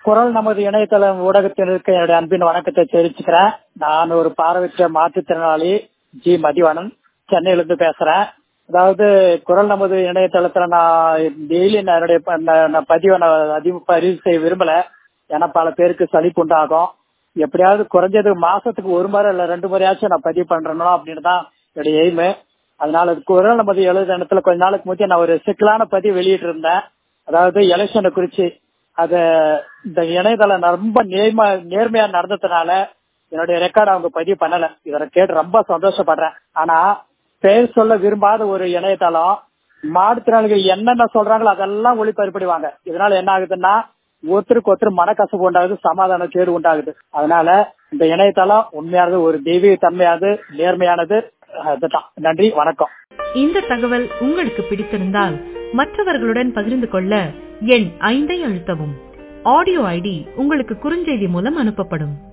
குரல் நமது இணையதள ஊடகத்தினருக்கு என்னுடைய அன்பின் வணக்கத்தை தெரிவிச்சுக்கிறேன் நான் ஒரு பார்வையற்ற மாற்றுத்திறனாளி ஜி மதிவாணன் சென்னையிலிருந்து பேசுறேன் அதாவது குரல் நமது இணையதளத்துல நான் டெய்லி நான் என்னுடைய ப- நான் நான் பதிவை நான் அதிக பதிவு செய்ய விரும்பல ஏன்னா பல பேருக்கு சலிப்பு உண்டாகும் எப்படியாவது குறைஞ்சது மாசத்துக்கு ஒரு முறை இல்ல ரெண்டு முறையாச்சும் நான் பதிவு பண்றேனோ அப்படின்னு தான் என்னுடைய எய்மு அதனால குரல் நமது எழுத இடத்துல கொஞ்ச நாளுக்கு முந்தைய நான் ஒரு சிக்கலான பதிவு வெளியிட்டு இருந்தேன் அதாவது எலெக்ஷனை குறிச்சு அத இந்த இணையதளம் ரொம்ப நேர்ம நேர்மையா நடந்ததுனால என்னுடைய ரெக்கார்ட் அவங்க பதிவு பண்ணல இதை கேட்டு ரொம்ப சந்தோஷப்படுறேன் ஆனா பெயர் சொல்ல விரும்பாத ஒரு இணையதளம் மாற்றுத்திறனாளிகள் என்னென்ன சொல்றாங்களோ அதெல்லாம் ஒளிபரப்பிடுவாங்க இதனால என்ன ஆகுதுன்னா ஒருத்தருக்கு ஒருத்தர் மனக்கசப்பு உண்டாகுது சமாதான கேடு உண்டாகுது அதனால இந்த இணையதளம் உண்மையானது ஒரு தெய்வீக தன்மையானது நேர்மையானது அதுதான் நன்றி வணக்கம் இந்த தகவல் உங்களுக்கு பிடித்திருந்தால் மற்றவர்களுடன் பகிர்ந்து கொள்ள எண் ஐந்தை அழுத்தவும் ஆடியோ ஐடி உங்களுக்கு குறுஞ்செய்தி மூலம் அனுப்பப்படும்